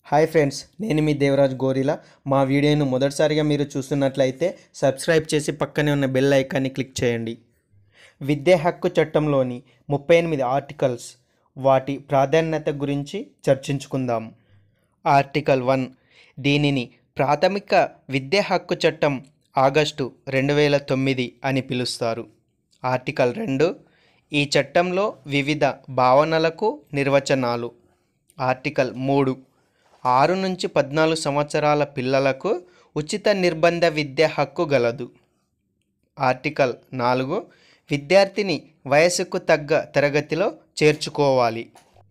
hi friends నేను మీ దేవరాజ్ గోరిలా మా వీడియోను మొదటిసారిగా మీరు చూస్తున్నట్లయితే సబ్స్క్రైబ్ చేసి పక్కనే ఉన్న బెల్ ఐకాన్ని క్లిక్ చేయండి విద్యా హక్కు చట్టంలోని ముప్పై ఎనిమిది ఆర్టికల్స్ వాటి ప్రాధాన్యత గురించి చర్చించుకుందాం ఆర్టికల్ వన్ దీనిని ప్రాథమిక విద్యా హక్కు చట్టం ఆగస్టు రెండు వేల తొమ్మిది అని పిలుస్తారు ఆర్టికల్ రెండు ఈ చట్టంలో వివిధ భావనలకు నిర్వచనాలు ఆర్టికల్ మూడు ఆరు నుంచి పద్నాలుగు సంవత్సరాల పిల్లలకు ఉచిత నిర్బంధ విద్య హక్కు గలదు ఆర్టికల్ నాలుగు విద్యార్థిని వయసుకు తగ్గ తరగతిలో చేర్చుకోవాలి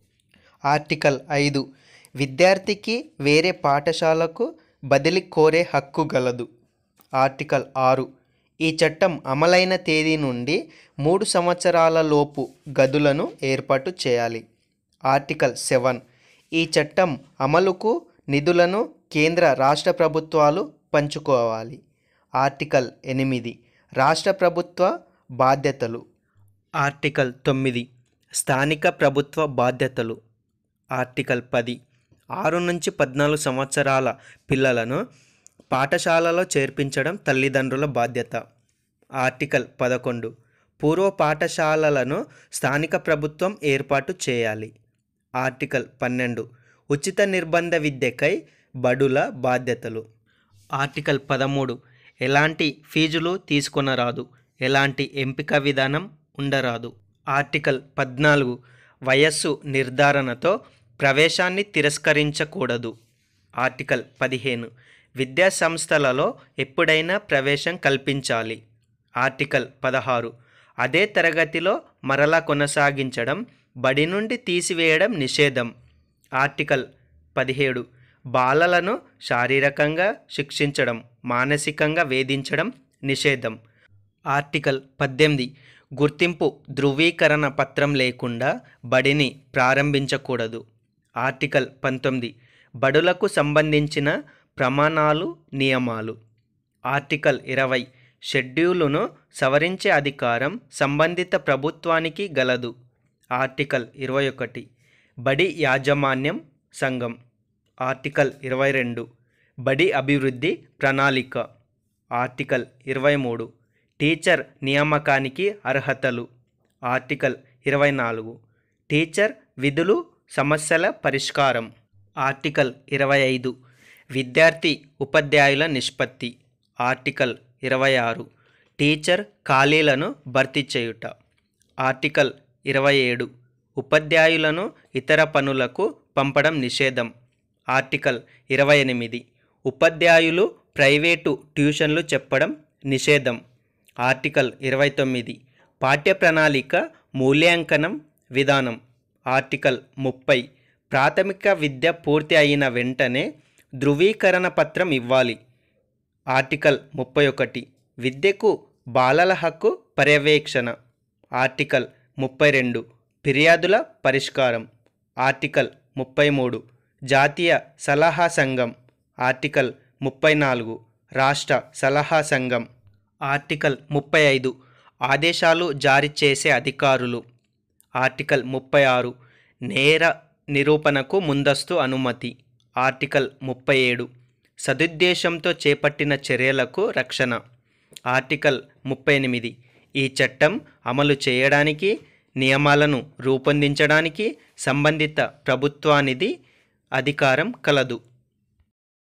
ఆర్టికల్ ఐదు విద్యార్థికి వేరే పాఠశాలకు బదిలీ కోరే హక్కు గలదు ఆర్టికల్ ఆరు ఈ చట్టం అమలైన తేదీ నుండి మూడు సంవత్సరాల లోపు గదులను ఏర్పాటు చేయాలి ఆర్టికల్ సెవెన్ ఈ చట్టం అమలుకు నిధులను కేంద్ర రాష్ట్ర ప్రభుత్వాలు పంచుకోవాలి ఆర్టికల్ ఎనిమిది రాష్ట్ర ప్రభుత్వ బాధ్యతలు ఆర్టికల్ తొమ్మిది స్థానిక ప్రభుత్వ బాధ్యతలు ఆర్టికల్ పది ఆరు నుంచి పద్నాలుగు సంవత్సరాల పిల్లలను పాఠశాలలో చేర్పించడం తల్లిదండ్రుల బాధ్యత ఆర్టికల్ పదకొండు పూర్వ పాఠశాలలను స్థానిక ప్రభుత్వం ఏర్పాటు చేయాలి ఆర్టికల్ పన్నెండు ఉచిత నిర్బంధ విద్యకై బడుల బాధ్యతలు ఆర్టికల్ పదమూడు ఎలాంటి ఫీజులు తీసుకొనరాదు ఎలాంటి ఎంపిక విధానం ఉండరాదు ఆర్టికల్ పద్నాలుగు వయస్సు నిర్ధారణతో ప్రవేశాన్ని తిరస్కరించకూడదు ఆర్టికల్ పదిహేను విద్యా సంస్థలలో ఎప్పుడైనా ప్రవేశం కల్పించాలి ఆర్టికల్ పదహారు అదే తరగతిలో మరలా కొనసాగించడం బడి నుండి తీసివేయడం నిషేధం ఆర్టికల్ పదిహేడు బాలలను శారీరకంగా శిక్షించడం మానసికంగా వేధించడం నిషేధం ఆర్టికల్ పద్దెనిమిది గుర్తింపు ధృవీకరణ పత్రం లేకుండా బడిని ప్రారంభించకూడదు ఆర్టికల్ పంతొమ్మిది బడులకు సంబంధించిన ప్రమాణాలు నియమాలు ఆర్టికల్ ఇరవై షెడ్యూలును సవరించే అధికారం సంబంధిత ప్రభుత్వానికి గలదు ఆర్టికల్ ఇరవై ఒకటి బడి యాజమాన్యం సంఘం ఆర్టికల్ ఇరవై రెండు బడి అభివృద్ధి ప్రణాళిక ఆర్టికల్ ఇరవై మూడు టీచర్ నియామకానికి అర్హతలు ఆర్టికల్ ఇరవై నాలుగు టీచర్ విధులు సమస్యల పరిష్కారం ఆర్టికల్ ఇరవై ఐదు విద్యార్థి ఉపాధ్యాయుల నిష్పత్తి ఆర్టికల్ ఇరవై ఆరు టీచర్ ఖాళీలను భర్తీ చేయుట ఆర్టికల్ ఇరవై ఏడు ఉపాధ్యాయులను ఇతర పనులకు పంపడం నిషేధం ఆర్టికల్ ఇరవై ఎనిమిది ఉపాధ్యాయులు ప్రైవేటు ట్యూషన్లు చెప్పడం నిషేధం ఆర్టికల్ ఇరవై తొమ్మిది పాఠ్య ప్రణాళిక మూల్యాంకనం విధానం ఆర్టికల్ ముప్పై ప్రాథమిక విద్య పూర్తి అయిన వెంటనే ధృవీకరణ పత్రం ఇవ్వాలి ఆర్టికల్ ముప్పై ఒకటి విద్యకు బాలల హక్కు పర్యవేక్షణ ఆర్టికల్ ముప్పై రెండు ఫిర్యాదుల పరిష్కారం ఆర్టికల్ ముప్పై మూడు జాతీయ సలహా సంఘం ఆర్టికల్ ముప్పై నాలుగు రాష్ట్ర సలహా సంఘం ఆర్టికల్ ముప్పై ఐదు ఆదేశాలు జారీ చేసే అధికారులు ఆర్టికల్ ముప్పై ఆరు నేర నిరూపణకు ముందస్తు అనుమతి ఆర్టికల్ ముప్పై ఏడు సదుద్దేశంతో చేపట్టిన చర్యలకు రక్షణ ఆర్టికల్ ముప్పై ఎనిమిది ఈ చట్టం అమలు చేయడానికి నియమాలను రూపొందించడానికి సంబంధిత ప్రభుత్వానిది అధికారం కలదు